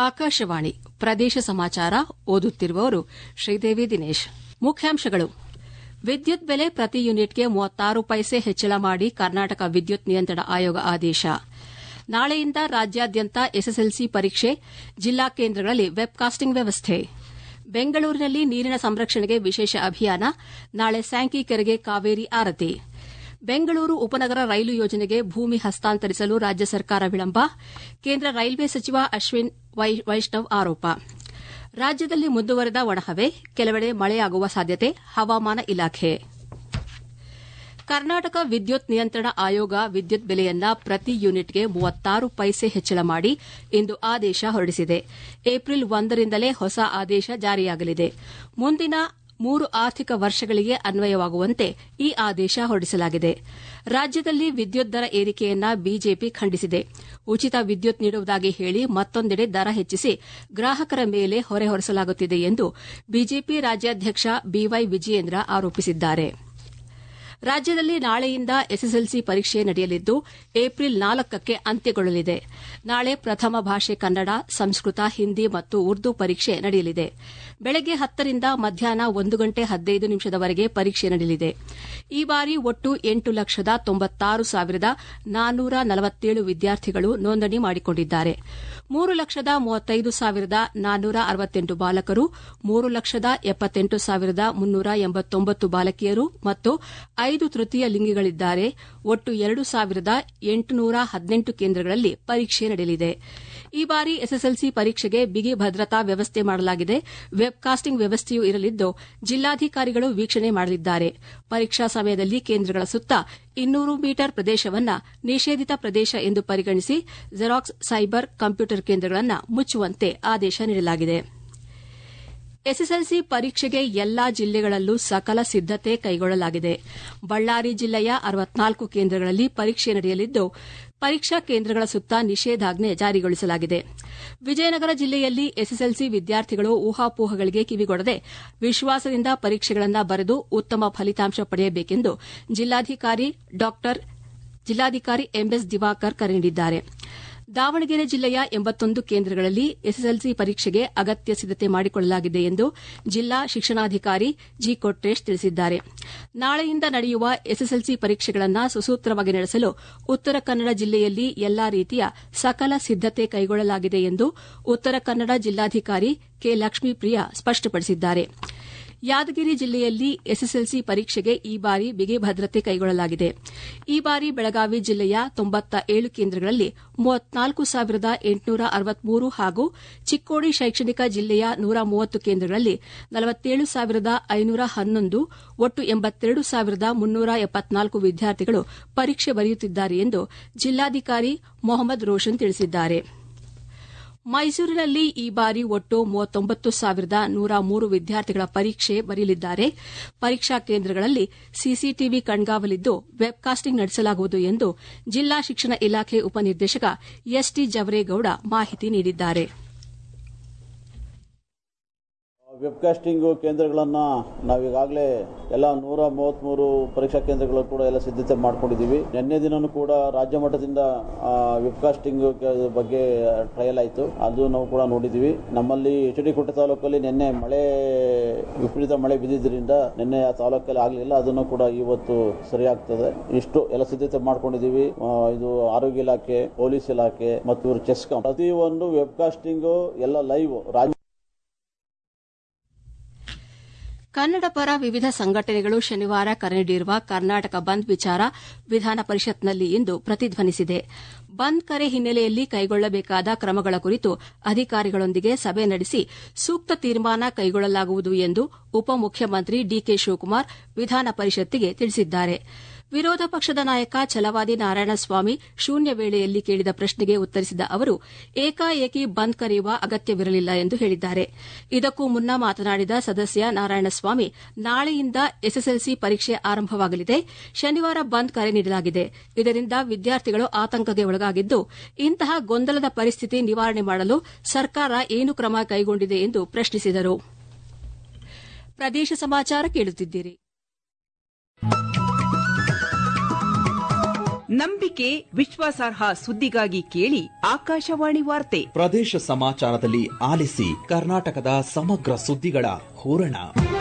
ಆಕಾಶವಾಣಿ ಪ್ರದೇಶ ಸಮಾಚಾರ ಓದುತ್ತಿರುವವರು ಶ್ರೀದೇವಿ ದಿನೇಶ್ ಮುಖ್ಯಾಂಶಗಳು ವಿದ್ಯುತ್ ಬೆಲೆ ಪ್ರತಿ ಯೂನಿಟ್ಗೆ ಮೂವತ್ತಾರು ಪೈಸೆ ಹೆಚ್ಚಳ ಮಾಡಿ ಕರ್ನಾಟಕ ವಿದ್ಯುತ್ ನಿಯಂತ್ರಣ ಆಯೋಗ ಆದೇಶ ನಾಳೆಯಿಂದ ರಾಜ್ಯಾದ್ಯಂತ ಎಸ್ಎಸ್ಎಲ್ಸಿ ಪರೀಕ್ಷೆ ಜಿಲ್ಲಾ ಕೇಂದ್ರಗಳಲ್ಲಿ ವೆಬ್ಕಾಸ್ಟಿಂಗ್ ವ್ಯವಸ್ಥೆ ಬೆಂಗಳೂರಿನಲ್ಲಿ ನೀರಿನ ಸಂರಕ್ಷಣೆಗೆ ವಿಶೇಷ ಅಭಿಯಾನ ನಾಳೆ ಸ್ಯಾಂಕಿ ಕೆರೆಗೆ ಕಾವೇರಿ ಆರತಿ ಬೆಂಗಳೂರು ಉಪನಗರ ರೈಲು ಯೋಜನೆಗೆ ಭೂಮಿ ಹಸ್ತಾಂತರಿಸಲು ರಾಜ್ಯ ಸರ್ಕಾರ ವಿಳಂಬ ಕೇಂದ್ರ ರೈಲ್ವೆ ಸಚಿವ ಅಶ್ವಿನ್ ವೈಷ್ಣವ್ ಆರೋಪ ರಾಜ್ಯದಲ್ಲಿ ಮುಂದುವರೆದ ಒಣಹವೆ ಕೆಲವೆಡೆ ಮಳೆಯಾಗುವ ಸಾಧ್ಯತೆ ಹವಾಮಾನ ಇಲಾಖೆ ಕರ್ನಾಟಕ ವಿದ್ಯುತ್ ನಿಯಂತ್ರಣ ಆಯೋಗ ವಿದ್ಯುತ್ ಬೆಲೆಯನ್ನ ಪ್ರತಿ ಯೂನಿಟ್ಗೆ ಮೂವತ್ತಾರು ಪೈಸೆ ಹೆಚ್ಚಳ ಮಾಡಿ ಇಂದು ಆದೇಶ ಹೊರಡಿಸಿದೆ ಏಪ್ರಿಲ್ ಒಂದರಿಂದಲೇ ಹೊಸ ಆದೇಶ ಜಾರಿಯಾಗಲಿದೆ ಮುಂದಿನ ಮೂರು ಆರ್ಥಿಕ ವರ್ಷಗಳಿಗೆ ಅನ್ವಯವಾಗುವಂತೆ ಈ ಆದೇಶ ಹೊರಡಿಸಲಾಗಿದೆ ರಾಜ್ಯದಲ್ಲಿ ವಿದ್ಯುತ್ ದರ ಏರಿಕೆಯನ್ನ ಬಿಜೆಪಿ ಖಂಡಿಸಿದೆ ಉಚಿತ ವಿದ್ಯುತ್ ನೀಡುವುದಾಗಿ ಹೇಳಿ ಮತ್ತೊಂದೆಡೆ ದರ ಹೆಚ್ಚಿಸಿ ಗ್ರಾಹಕರ ಮೇಲೆ ಹೊರೆ ಹೊರಿಸಲಾಗುತ್ತಿದೆ ಎಂದು ಬಿಜೆಪಿ ರಾಜ್ಯಾಧ್ಯಕ್ಷ ಬಿವೈ ವಿಜಯೇಂದ್ರ ಆರೋಪಿಸಿದ್ದಾರೆ ರಾಜ್ಯದಲ್ಲಿ ನಾಳೆಯಿಂದ ಎಸ್ಎಸ್ಎಲ್ಸಿ ಪರೀಕ್ಷೆ ನಡೆಯಲಿದ್ದು ಏಪ್ರಿಲ್ ನಾಲ್ಕಕ್ಕೆ ಅಂತ್ಯಗೊಳ್ಳಲಿದೆ ನಾಳೆ ಪ್ರಥಮ ಭಾಷೆ ಕನ್ನಡ ಸಂಸ್ಕೃತ ಹಿಂದಿ ಮತ್ತು ಉರ್ದು ಪರೀಕ್ಷೆ ನಡೆಯಲಿದೆ ಬೆಳಗ್ಗೆ ಹತ್ತರಿಂದ ಮಧ್ಯಾಹ್ನ ಒಂದು ಗಂಟೆ ಹದಿನೈದು ನಿಮಿಷದವರೆಗೆ ಪರೀಕ್ಷೆ ನಡೆಯಲಿದೆ ಈ ಬಾರಿ ಒಟ್ಟು ಎಂಟು ಲಕ್ಷದ ತೊಂಬತ್ತಾರು ಸಾವಿರದ ನಾನ್ನೂರ ನಲವತ್ತೇಳು ವಿದ್ಯಾರ್ಥಿಗಳು ನೋಂದಣಿ ಮಾಡಿಕೊಂಡಿದ್ದಾರೆ ಮೂರು ಲಕ್ಷದ ಮೂವತ್ತೈದು ಸಾವಿರದ ನಾನ್ನೂರ ಅರವತ್ತೆಂಟು ಬಾಲಕರು ಮೂರು ಲಕ್ಷದ ಎಪ್ಪತ್ತೆಂಟು ಸಾವಿರದ ಮುನ್ನೂರ ಎಂಬತ್ತೊಂಬತ್ತು ಬಾಲಕಿಯರು ಮತ್ತು ಐದು ತೃತೀಯ ಲಿಂಗಿಗಳಿದ್ದಾರೆ ಒಟ್ಟು ಎರಡು ಸಾವಿರದ ಎಂಟುನೂರ ಹದಿನೆಂಟು ಕೇಂದ್ರಗಳಲ್ಲಿ ಪರೀಕ್ಷೆ ನಡೆಯಲಿದೆ ಈ ಬಾರಿ ಎಸ್ಎಸ್ಎಲ್ಸಿ ಪರೀಕ್ಷೆಗೆ ಬಿಗಿ ಭದ್ರತಾ ವ್ಯವಸ್ಥೆ ಮಾಡಲಾಗಿದೆ ವೆಬ್ಕಾಸ್ಟಿಂಗ್ ವ್ಯವಸ್ಥೆಯೂ ಇರಲಿದ್ದು ಜಿಲ್ಲಾಧಿಕಾರಿಗಳು ವೀಕ್ಷಣೆ ಮಾಡಲಿದ್ದಾರೆ ಪರೀಕ್ಷಾ ಸಮಯದಲ್ಲಿ ಕೇಂದ್ರಗಳ ಸುತ್ತ ಇನ್ನೂರು ಮೀಟರ್ ಪ್ರದೇಶವನ್ನು ನಿಷೇಧಿತ ಪ್ರದೇಶ ಎಂದು ಪರಿಗಣಿಸಿ ಜೆರಾಕ್ಸ್ ಸೈಬರ್ ಕಂಪ್ಯೂಟರ್ ಕೇಂದ್ರಗಳನ್ನು ಮುಚ್ಚುವಂತೆ ಆದೇಶ ನೀಡಲಾಗಿದೆ ಎಸ್ಎಸ್ಎಲ್ಸಿ ಪರೀಕ್ಷೆಗೆ ಎಲ್ಲಾ ಜಿಲ್ಲೆಗಳಲ್ಲೂ ಸಕಲ ಸಿದ್ದತೆ ಕೈಗೊಳ್ಳಲಾಗಿದೆ ಬಳ್ಳಾರಿ ಜಿಲ್ಲೆಯ ಅರವತ್ನಾಲ್ಕು ಕೇಂದ್ರಗಳಲ್ಲಿ ಪರೀಕ್ಷೆ ನಡೆಯಲಿದ್ದು ಪರೀಕ್ಷಾ ಕೇಂದ್ರಗಳ ಸುತ್ತ ನಿಷೇಧಾಜ್ಞೆ ಜಾರಿಗೊಳಿಸಲಾಗಿದೆ ವಿಜಯನಗರ ಜಿಲ್ಲೆಯಲ್ಲಿ ಎಸ್ಎಸ್ಎಲ್ಸಿ ವಿದ್ಯಾರ್ಥಿಗಳು ಊಹಾಪೋಹಗಳಿಗೆ ಕಿವಿಗೊಡದೆ ವಿಶ್ವಾಸದಿಂದ ಪರೀಕ್ಷೆಗಳನ್ನು ಬರೆದು ಉತ್ತಮ ಫಲಿತಾಂಶ ಪಡೆಯಬೇಕೆಂದು ಜಿಲ್ಲಾಧಿಕಾರಿ ಜಿಲ್ಲಾಧಿಕಾರಿ ಎಂಎಸ್ ದಿವಾಕರ್ ಕರೆ ನೀಡಿದ್ದಾರೆ ದಾವಣಗೆರೆ ಜಿಲ್ಲೆಯ ಎಂಬತ್ತೊಂದು ಕೇಂದ್ರಗಳಲ್ಲಿ ಎಸ್ಎಸ್ಎಲ್ಸಿ ಪರೀಕ್ಷೆಗೆ ಅಗತ್ಯ ಸಿದ್ದತೆ ಮಾಡಿಕೊಳ್ಳಲಾಗಿದೆ ಎಂದು ಜಿಲ್ಲಾ ಶಿಕ್ಷಣಾಧಿಕಾರಿ ಜಿ ಕೊಟ್ರೇಶ್ ತಿಳಿಸಿದ್ದಾರೆ ನಾಳೆಯಿಂದ ನಡೆಯುವ ಎಸ್ಎಸ್ಎಲ್ಸಿ ಪರೀಕ್ಷೆಗಳನ್ನು ಸುಸೂತ್ರವಾಗಿ ನಡೆಸಲು ಉತ್ತರ ಕನ್ನಡ ಜಿಲ್ಲೆಯಲ್ಲಿ ಎಲ್ಲಾ ರೀತಿಯ ಸಕಲ ಸಿದ್ದತೆ ಕೈಗೊಳ್ಳಲಾಗಿದೆ ಎಂದು ಉತ್ತರ ಕನ್ನಡ ಜಿಲ್ಲಾಧಿಕಾರಿ ಕೆ ಲಕ್ಷ್ಮೀಪ್ರಿಯಾ ಸ್ಪಷ್ಟಪಡಿಸಿದ್ದಾರೆ ಯಾದಗಿರಿ ಜಿಲ್ಲೆಯಲ್ಲಿ ಎಸ್ಎಸ್ಎಲ್ಸಿ ಪರೀಕ್ಷೆಗೆ ಈ ಬಾರಿ ಬಿಗಿ ಭದ್ರತೆ ಕೈಗೊಳ್ಳಲಾಗಿದೆ ಈ ಬಾರಿ ಬೆಳಗಾವಿ ಜಿಲ್ಲೆಯ ತೊಂಬತ್ತ ಏಳು ಕೇಂದ್ರಗಳಲ್ಲಿ ಮೂವತ್ನಾಲ್ಕು ಸಾವಿರದ ಎಂಟುನೂರ ಅರವತ್ಮೂರು ಹಾಗೂ ಚಿಕ್ಕೋಡಿ ಶೈಕ್ಷಣಿಕ ಜಿಲ್ಲೆಯ ನೂರ ಮೂವತ್ತು ಕೇಂದ್ರಗಳಲ್ಲಿ ನಲವತ್ತೇಳು ಸಾವಿರದ ಐನೂರ ಹನ್ನೊಂದು ಒಟ್ಟು ಎಂಬತ್ತೆರಡು ಸಾವಿರದ ಮುನ್ನೂರ ಎಪ್ಪತ್ನಾಲ್ಕು ವಿದ್ಯಾರ್ಥಿಗಳು ಪರೀಕ್ಷೆ ಬರೆಯುತ್ತಿದ್ದಾರೆ ಎಂದು ಜಿಲ್ಲಾಧಿಕಾರಿ ಮೊಹಮ್ಮದ್ ರೋಷನ್ ತಿಳಿಸಿದ್ದಾರೆ ಮೈಸೂರಿನಲ್ಲಿ ಈ ಬಾರಿ ಒಟ್ಟು ಮೂವತ್ತೊಂಬತ್ತು ಸಾವಿರದ ನೂರ ಮೂರು ವಿದ್ಯಾರ್ಥಿಗಳ ಪರೀಕ್ಷೆ ಬರೆಯಲಿದ್ದಾರೆ ಪರೀಕ್ಷಾ ಕೇಂದ್ರಗಳಲ್ಲಿ ಸಿಸಿಟಿವಿ ಕಣ್ಗಾವಲಿದ್ದು ವೆಬ್ಕಾಸ್ಟಿಂಗ್ ನಡೆಸಲಾಗುವುದು ಎಂದು ಜಿಲ್ಲಾ ಶಿಕ್ಷಣ ಇಲಾಖೆ ಉಪನಿರ್ದೇಶಕ ಎಸ್ಟಿ ಜವರೇಗೌಡ ಮಾಹಿತಿ ನೀಡಿದ್ದಾರೆ ವೆಬ್ಕಾಸ್ಟಿಂಗ್ ಕೇಂದ್ರಗಳನ್ನ ನಾವೀಗಾಗಲೇ ಎಲ್ಲ ನೂರ ಮೂವತ್ಮೂರು ಪರೀಕ್ಷಾ ಕೇಂದ್ರಗಳು ಕೂಡ ಎಲ್ಲ ಸಿದ್ಧತೆ ಮಾಡ್ಕೊಂಡಿದ್ದೀವಿ ನಿನ್ನೆ ದಿನನೂ ಕೂಡ ರಾಜ್ಯ ಮಟ್ಟದಿಂದ ವೆಬ್ಕಾಸ್ಟಿಂಗ್ ಬಗ್ಗೆ ಟ್ರಯಲ್ ಆಯಿತು ಅದು ನಾವು ಕೂಡ ನೋಡಿದ್ದೀವಿ ನಮ್ಮಲ್ಲಿ ಎಚ್ ಡಿ ಕೋಟೆ ತಾಲೂಕಲ್ಲಿ ನಿನ್ನೆ ಮಳೆ ವಿಪರೀತ ಮಳೆ ಬಿದ್ದಿದ್ದರಿಂದ ನಿನ್ನೆ ಆ ತಾಲೂಕಲ್ಲಿ ಆಗಲಿಲ್ಲ ಅದನ್ನು ಕೂಡ ಇವತ್ತು ಸರಿಯಾಗ್ತದೆ ಇಷ್ಟು ಎಲ್ಲ ಸಿದ್ಧತೆ ಮಾಡ್ಕೊಂಡಿದ್ದೀವಿ ಇದು ಆರೋಗ್ಯ ಇಲಾಖೆ ಪೊಲೀಸ್ ಇಲಾಖೆ ಮತ್ತು ಇವರು ಚೆಸ್ಕಾಂ ಪ್ರತಿಯೊಂದು ವೆಬ್ಕಾಸ್ಟಿಂಗ್ ಎಲ್ಲ ಲೈವ್ ರಾಜ್ಯ ಕನ್ನಡ ಪರ ವಿವಿಧ ಸಂಘಟನೆಗಳು ಶನಿವಾರ ಕರೆ ನೀಡಿರುವ ಕರ್ನಾಟಕ ಬಂದ್ ವಿಚಾರ ವಿಧಾನ ಪರಿಷತ್ನಲ್ಲಿ ಇಂದು ಪ್ರತಿಧ್ವನಿಸಿದೆ ಬಂದ್ ಕರೆ ಹಿನ್ನೆಲೆಯಲ್ಲಿ ಕೈಗೊಳ್ಳಬೇಕಾದ ಕ್ರಮಗಳ ಕುರಿತು ಅಧಿಕಾರಿಗಳೊಂದಿಗೆ ಸಭೆ ನಡೆಸಿ ಸೂಕ್ತ ತೀರ್ಮಾನ ಕೈಗೊಳ್ಳಲಾಗುವುದು ಎಂದು ಉಪಮುಖ್ಯಮಂತ್ರಿ ಡಿಕೆ ಶಿವಕುಮಾರ್ ವಿಧಾನ ಪರಿಷತ್ತಿಗೆ ತಿಳಿಸಿದ್ದಾರೆ ವಿರೋಧ ಪಕ್ಷದ ನಾಯಕ ಛಲವಾದಿ ನಾರಾಯಣಸ್ವಾಮಿ ಶೂನ್ಯ ವೇಳೆಯಲ್ಲಿ ಕೇಳಿದ ಪ್ರಶ್ನೆಗೆ ಉತ್ತರಿಸಿದ ಅವರು ಏಕಾಏಕಿ ಬಂದ್ ಕರೆಯುವ ಅಗತ್ಯವಿರಲಿಲ್ಲ ಎಂದು ಹೇಳಿದ್ದಾರೆ ಇದಕ್ಕೂ ಮುನ್ನ ಮಾತನಾಡಿದ ಸದಸ್ಯ ನಾರಾಯಣಸ್ವಾಮಿ ನಾಳೆಯಿಂದ ಎಸ್ಎಸ್ಎಲ್ಸಿ ಪರೀಕ್ಷೆ ಆರಂಭವಾಗಲಿದೆ ಶನಿವಾರ ಬಂದ್ ಕರೆ ನೀಡಲಾಗಿದೆ ಇದರಿಂದ ವಿದ್ಯಾರ್ಥಿಗಳು ಆತಂಕಕ್ಕೆ ಒಳಗಾಗಿದ್ದು ಇಂತಹ ಗೊಂದಲದ ಪರಿಸ್ಥಿತಿ ನಿವಾರಣೆ ಮಾಡಲು ಸರ್ಕಾರ ಏನು ಕ್ರಮ ಕೈಗೊಂಡಿದೆ ಎಂದು ಪ್ರಶ್ನಿಸಿದರು ಪ್ರದೇಶ ಸಮಾಚಾರ ಕೇಳುತ್ತಿದ್ದೀರಿ ನಂಬಿಕೆ ವಿಶ್ವಾಸಾರ್ಹ ಸುದ್ದಿಗಾಗಿ ಕೇಳಿ ಆಕಾಶವಾಣಿ ವಾರ್ತೆ ಪ್ರದೇಶ ಸಮಾಚಾರದಲ್ಲಿ ಆಲಿಸಿ ಕರ್ನಾಟಕದ ಸಮಗ್ರ ಸುದ್ದಿಗಳ ಹೂರಣ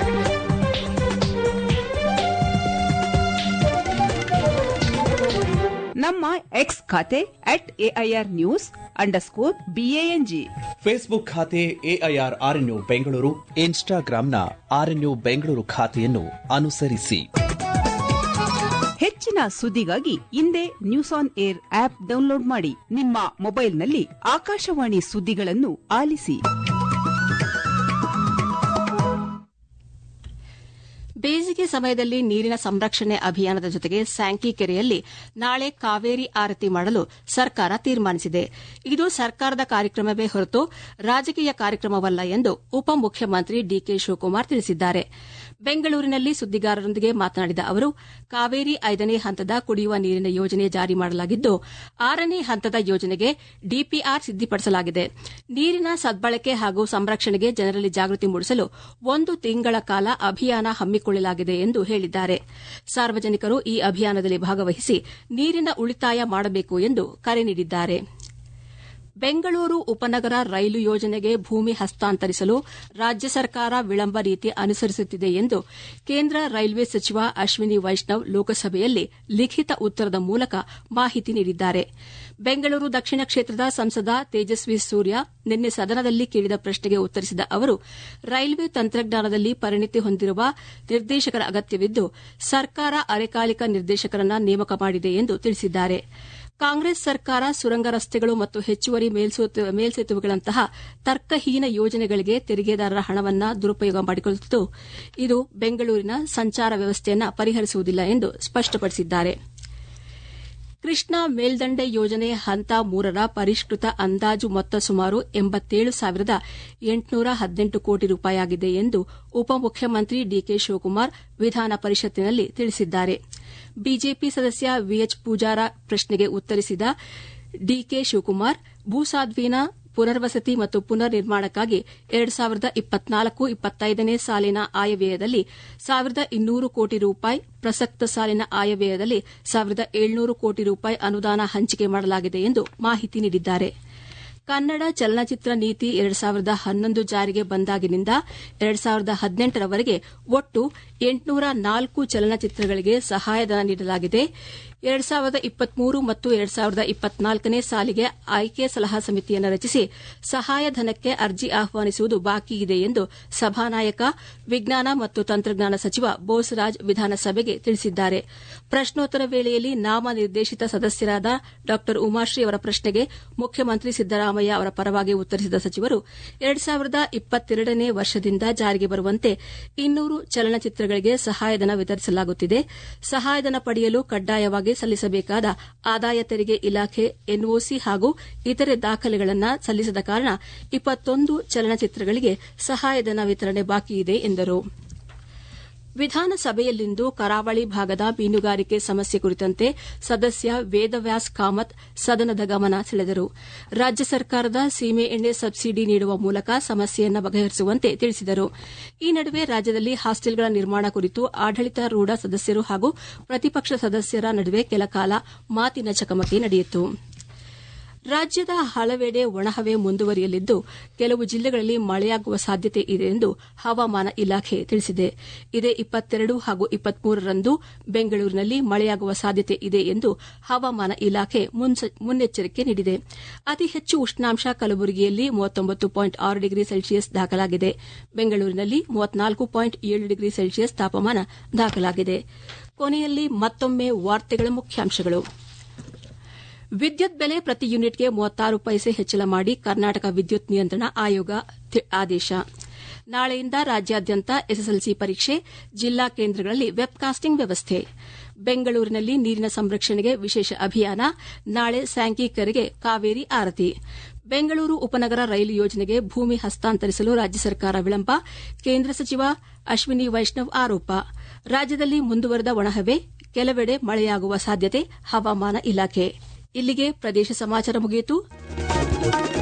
ನಮ್ಮ ಎಕ್ಸ್ ಖಾತೆ at AIR news underscore BANG Facebook ಖಾತೆ ಎಐಆರ್ ಆರ್ಎನ್ಯು ಬೆಂಗಳೂರು ಇನ್ಸ್ಟಾಗ್ರಾಂನ ಆರ್ಎನ್ಯು ಬೆಂಗಳೂರು ಖಾತೆಯನ್ನು ಅನುಸರಿಸಿ ಹೆಚ್ಚಿನ ಸುದ್ದಿಗಾಗಿ ಹಿಂದೆ news on air app download ಮಾಡಿ ನಿಮ್ಮ ಮೊಬೈಲ್ನಲ್ಲಿ ಆಕಾಶವಾಣಿ ಸುದ್ದಿಗಳನ್ನು ಆಲಿಸಿ ಬೇಸಿಗೆ ಸಮಯದಲ್ಲಿ ನೀರಿನ ಸಂರಕ್ಷಣೆ ಅಭಿಯಾನದ ಜೊತೆಗೆ ಸ್ಯಾಂಕಿ ಕೆರೆಯಲ್ಲಿ ನಾಳೆ ಕಾವೇರಿ ಆರತಿ ಮಾಡಲು ಸರ್ಕಾರ ತೀರ್ಮಾನಿಸಿದೆ ಇದು ಸರ್ಕಾರದ ಕಾರ್ಯಕ್ರಮವೇ ಹೊರತು ರಾಜಕೀಯ ಕಾರ್ಯಕ್ರಮವಲ್ಲ ಎಂದು ಉಪಮುಖ್ಯಮಂತ್ರಿ ಡಿಕೆ ಶಿವಕುಮಾರ್ ತಿಳಿಸಿದ್ದಾರೆ ಬೆಂಗಳೂರಿನಲ್ಲಿ ಸುದ್ದಿಗಾರರೊಂದಿಗೆ ಮಾತನಾಡಿದ ಅವರು ಕಾವೇರಿ ಐದನೇ ಹಂತದ ಕುಡಿಯುವ ನೀರಿನ ಯೋಜನೆ ಜಾರಿ ಮಾಡಲಾಗಿದ್ದು ಆರನೇ ಹಂತದ ಯೋಜನೆಗೆ ಡಿಪಿಆರ್ ಸಿದ್ದಪಡಿಸಲಾಗಿದೆ ನೀರಿನ ಸದ್ಬಳಕೆ ಹಾಗೂ ಸಂರಕ್ಷಣೆಗೆ ಜನರಲ್ಲಿ ಜಾಗೃತಿ ಮೂಡಿಸಲು ಒಂದು ತಿಂಗಳ ಕಾಲ ಅಭಿಯಾನ ಹಮ್ಮಿಕೊಳ್ಳಲಾಗಿದೆ ಎಂದು ಹೇಳಿದ್ದಾರೆ ಸಾರ್ವಜನಿಕರು ಈ ಅಭಿಯಾನದಲ್ಲಿ ಭಾಗವಹಿಸಿ ನೀರಿನ ಉಳಿತಾಯ ಮಾಡಬೇಕು ಎಂದು ಕರೆ ನೀಡಿದ್ದಾರೆ ಬೆಂಗಳೂರು ಉಪನಗರ ರೈಲು ಯೋಜನೆಗೆ ಭೂಮಿ ಹಸ್ತಾಂತರಿಸಲು ರಾಜ್ಯ ಸರ್ಕಾರ ವಿಳಂಬ ನೀತಿ ಅನುಸರಿಸುತ್ತಿದೆ ಎಂದು ಕೇಂದ್ರ ರೈಲ್ವೆ ಸಚಿವ ಅಶ್ವಿನಿ ವೈಷ್ಣವ್ ಲೋಕಸಭೆಯಲ್ಲಿ ಲಿಖಿತ ಉತ್ತರದ ಮೂಲಕ ಮಾಹಿತಿ ನೀಡಿದ್ದಾರೆ ಬೆಂಗಳೂರು ದಕ್ಷಿಣ ಕ್ಷೇತ್ರದ ಸಂಸದ ತೇಜಸ್ವಿ ಸೂರ್ಯ ನಿನ್ನೆ ಸದನದಲ್ಲಿ ಕೇಳಿದ ಪ್ರಶ್ನೆಗೆ ಉತ್ತರಿಸಿದ ಅವರು ರೈಲ್ವೆ ತಂತ್ರಜ್ಞಾನದಲ್ಲಿ ಪರಿಣಿತಿ ಹೊಂದಿರುವ ನಿರ್ದೇಶಕರ ಅಗತ್ಯವಿದ್ದು ಸರ್ಕಾರ ಅರೆಕಾಲಿಕ ನಿರ್ದೇಶಕರನ್ನ ನೇಮಕ ಮಾಡಿದೆ ಎಂದು ತಿಳಿಸಿದ್ದಾರೆ ಕಾಂಗ್ರೆಸ್ ಸರ್ಕಾರ ಸುರಂಗ ರಸ್ತೆಗಳು ಮತ್ತು ಹೆಚ್ಚುವರಿ ಮೇಲ್ಸೇತುವೆಗಳಂತಹ ತರ್ಕಹೀನ ಯೋಜನೆಗಳಿಗೆ ತೆರಿಗೆದಾರರ ಹಣವನ್ನು ದುರುಪಯೋಗ ಮಾಡಿಕೊಳ್ಳುತ್ತಿದ್ದು ಇದು ಬೆಂಗಳೂರಿನ ಸಂಚಾರ ವ್ಯವಸ್ಥೆಯನ್ನು ಪರಿಹರಿಸುವುದಿಲ್ಲ ಎಂದು ಸ್ಪಷ್ಟಪಡಿಸಿದ್ದಾರೆ ಕೃಷ್ಣಾ ಮೇಲ್ದಂಡೆ ಯೋಜನೆ ಹಂತ ಮೂರರ ಪರಿಷ್ಕೃತ ಅಂದಾಜು ಮೊತ್ತ ಸುಮಾರು ಎಂಬತ್ತೇಳು ಸಾವಿರದ ಎಂಟುನೂರ ಹದಿನೆಂಟು ಕೋಟಿ ರೂಪಾಯಿಯಾಗಿದೆ ಎಂದು ಉಪಮುಖ್ಯಮಂತ್ರಿ ಡಿಕೆ ಶಿವಕುಮಾರ್ ವಿಧಾನ ಪರಿಷತ್ತಿನಲ್ಲಿ ತಿಳಿಸಿದ್ದಾರೆ ಬಿಜೆಪಿ ಸದಸ್ಯ ವಿಎಚ್ ಪೂಜಾರ ಪ್ರಶ್ನೆಗೆ ಉತ್ತರಿಸಿದ ಡಿಕೆ ಶಿವಕುಮಾರ್ ಭೂಸಾಧ್ವೀನ ಪುನರ್ವಸತಿ ಮತ್ತು ಪುನರ್ ನಿರ್ಮಾಣಕ್ಕಾಗಿ ಎರಡು ಸಾವಿರದ ಇಪ್ಪತ್ನಾಲ್ಕು ಇಪ್ಪತ್ತೈದನೇ ಸಾಲಿನ ಆಯವ್ಯಯದಲ್ಲಿ ಸಾವಿರದ ಇನ್ನೂರು ಕೋಟಿ ರೂಪಾಯಿ ಪ್ರಸಕ್ತ ಸಾಲಿನ ಆಯವ್ಯಯದಲ್ಲಿ ಸಾವಿರದ ಏಳ್ನೂರು ಕೋಟಿ ರೂಪಾಯಿ ಅನುದಾನ ಹಂಚಿಕೆ ಮಾಡಲಾಗಿದೆ ಎಂದು ಮಾಹಿತಿ ನೀಡಿದ್ದಾರೆ ಕನ್ನಡ ಚಲನಚಿತ್ರ ನೀತಿ ಎರಡು ಸಾವಿರದ ಹನ್ನೊಂದು ಜಾರಿಗೆ ಬಂದಾಗಿನಿಂದ ಎರಡು ಸಾವಿರದ ಹದಿನೆಂಟರವರೆಗೆ ಒಟ್ಟು ಎಂಟುನೂರ ನಾಲ್ಕು ಚಲನಚಿತ್ರಗಳಿಗೆ ಸಹಾಯಧನ ನೀಡಲಾಗಿದೆ ಎರಡು ಸಾವಿರದ ಇಪ್ಪತ್ಮೂರು ಮತ್ತು ಎರಡು ಸಾವಿರದ ಇಪ್ಪತ್ನಾಲ್ಕನೇ ಸಾಲಿಗೆ ಆಯ್ಕೆ ಸಲಹಾ ಸಮಿತಿಯನ್ನು ರಚಿಸಿ ಸಹಾಯಧನಕ್ಕೆ ಅರ್ಜಿ ಆಹ್ವಾನಿಸುವುದು ಬಾಕಿ ಇದೆ ಎಂದು ಸಭಾನಾಯಕ ವಿಜ್ಞಾನ ಮತ್ತು ತಂತ್ರಜ್ಞಾನ ಸಚಿವ ಬೋಸರಾಜ್ ವಿಧಾನಸಭೆಗೆ ತಿಳಿಸಿದ್ದಾರೆ ಪ್ರಶ್ನೋತ್ತರ ವೇಳೆಯಲ್ಲಿ ನಾಮನಿರ್ದೇಶಿತ ಸದಸ್ಯರಾದ ಡಾ ಉಮಾಶ್ರೀ ಅವರ ಪ್ರಶ್ನೆಗೆ ಮುಖ್ಯಮಂತ್ರಿ ಸಿದ್ದರಾಮಯ್ಯ ಅವರ ಪರವಾಗಿ ಉತ್ತರಿಸಿದ ಸಚಿವರು ಎರಡು ಸಾವಿರದ ಇಪ್ಪತ್ತೆರಡನೇ ವರ್ಷದಿಂದ ಜಾರಿಗೆ ಬರುವಂತೆ ಇನ್ನೂರು ಚಲನಚಿತ್ರಗಳಿಗೆ ಸಹಾಯಧನ ವಿತರಿಸಲಾಗುತ್ತಿದೆ ಸಹಾಯಧನ ಪಡೆಯಲು ಕಡ್ಡಾಯವಾಗಿ ಸಲ್ಲಿಸಬೇಕಾದ ಆದಾಯ ತೆರಿಗೆ ಇಲಾಖೆ ಎನ್ಒಸಿ ಹಾಗೂ ಇತರೆ ದಾಖಲೆಗಳನ್ನು ಸಲ್ಲಿಸದ ಕಾರಣ ಇಪ್ಪತ್ತೊಂದು ಚಲನಚಿತ್ರಗಳಿಗೆ ಸಹಾಯಧನ ವಿತರಣೆ ಬಾಕಿಯಿದೆ ಎಂದರು ವಿಧಾನಸಭೆಯಲ್ಲಿಂದು ಕರಾವಳಿ ಭಾಗದ ಮೀನುಗಾರಿಕೆ ಸಮಸ್ಯೆ ಕುರಿತಂತೆ ಸದಸ್ಯ ವೇದವ್ಯಾಸ್ ಕಾಮತ್ ಸದನದ ಗಮನ ಸೆಳೆದರು ರಾಜ್ಯ ಸರ್ಕಾರದ ಸೀಮೆ ಎಣ್ಣೆ ಸಬ್ಸಿಡಿ ನೀಡುವ ಮೂಲಕ ಸಮಸ್ಯೆಯನ್ನು ಬಗೆಹರಿಸುವಂತೆ ತಿಳಿಸಿದರು ಈ ನಡುವೆ ರಾಜ್ಯದಲ್ಲಿ ಹಾಸ್ಟೆಲ್ಗಳ ನಿರ್ಮಾಣ ಕುರಿತು ಆಡಳಿತಾರೂಢ ಸದಸ್ಯರು ಹಾಗೂ ಪ್ರತಿಪಕ್ಷ ಸದಸ್ಯರ ನಡುವೆ ಕೆಲಕಾಲ ಮಾತಿನ ಚಕಮಕಿ ನಡೆಯಿತು ರಾಜ್ಯದ ಹಲವೆಡೆ ಒಣಹವೆ ಮುಂದುವರಿಯಲಿದ್ದು ಕೆಲವು ಜಿಲ್ಲೆಗಳಲ್ಲಿ ಮಳೆಯಾಗುವ ಸಾಧ್ಯತೆ ಇದೆ ಎಂದು ಹವಾಮಾನ ಇಲಾಖೆ ತಿಳಿಸಿದೆ ಇದೇ ಇಪ್ಪತ್ತೆರಡು ಹಾಗೂ ಇಪ್ಪತ್ಮೂರರಂದು ಬೆಂಗಳೂರಿನಲ್ಲಿ ಮಳೆಯಾಗುವ ಸಾಧ್ಯತೆ ಇದೆ ಎಂದು ಹವಾಮಾನ ಇಲಾಖೆ ಮುನ್ನೆಚ್ಚರಿಕೆ ನೀಡಿದೆ ಅತಿ ಹೆಚ್ಚು ಉಷ್ಣಾಂಶ ಕಲಬುರಗಿಯಲ್ಲಿ ಮೂವತ್ತೊಂಬತ್ತು ಪಾಯಿಂಟ್ ಆರು ಡಿಗ್ರಿ ಸೆಲ್ಸಿಯಸ್ ದಾಖಲಾಗಿದೆ ಬೆಂಗಳೂರಿನಲ್ಲಿ ಮೂವತ್ನಾಲ್ಕು ಪಾಯಿಂಟ್ ಏಳು ಡಿಗ್ರಿ ಸೆಲ್ಸಿಯಸ್ ತಾಪಮಾನ ದಾಖಲಾಗಿದೆ ಕೊನೆಯಲ್ಲಿ ಮತ್ತೊಮ್ಮೆ ವಾರ್ತೆಗಳ ಮುಖ್ಯಾಂಶಗಳು ವಿದ್ಯುತ್ ಬೆಲೆ ಪ್ರತಿ ಯೂನಿಟ್ಗೆ ಮೂವತ್ತಾರು ಪೈಸೆ ಹೆಚ್ಚಳ ಮಾಡಿ ಕರ್ನಾಟಕ ವಿದ್ಯುತ್ ನಿಯಂತ್ರಣ ಆಯೋಗ ಆದೇಶ ನಾಳೆಯಿಂದ ರಾಜ್ಯಾದ್ಯಂತ ಎಸ್ಎಸ್ಎಲ್ಸಿ ಪರೀಕ್ಷೆ ಜಿಲ್ಲಾ ಕೇಂದ್ರಗಳಲ್ಲಿ ವೆಬ್ಕಾಸ್ಟಿಂಗ್ ವ್ಯವಸ್ಥೆ ಬೆಂಗಳೂರಿನಲ್ಲಿ ನೀರಿನ ಸಂರಕ್ಷಣೆಗೆ ವಿಶೇಷ ಅಭಿಯಾನ ನಾಳೆ ಸ್ಯಾಂಕಿ ಕೆರೆಗೆ ಕಾವೇರಿ ಆರತಿ ಬೆಂಗಳೂರು ಉಪನಗರ ರೈಲು ಯೋಜನೆಗೆ ಭೂಮಿ ಹಸ್ತಾಂತರಿಸಲು ರಾಜ್ಯ ಸರ್ಕಾರ ವಿಳಂಬ ಕೇಂದ್ರ ಸಚಿವ ಅಶ್ವಿನಿ ವೈಷ್ಣವ್ ಆರೋಪ ರಾಜ್ಯದಲ್ಲಿ ಮುಂದುವರೆದ ಒಣಹವೆ ಕೆಲವೆಡೆ ಮಳೆಯಾಗುವ ಸಾಧ್ಯತೆ ಹವಾಮಾನ ಇಲಾಖೆ ಇಲ್ಲಿಗೆ ಪ್ರದೇಶ ಸಮಾಚಾರ ಮುಗಿಯಿತು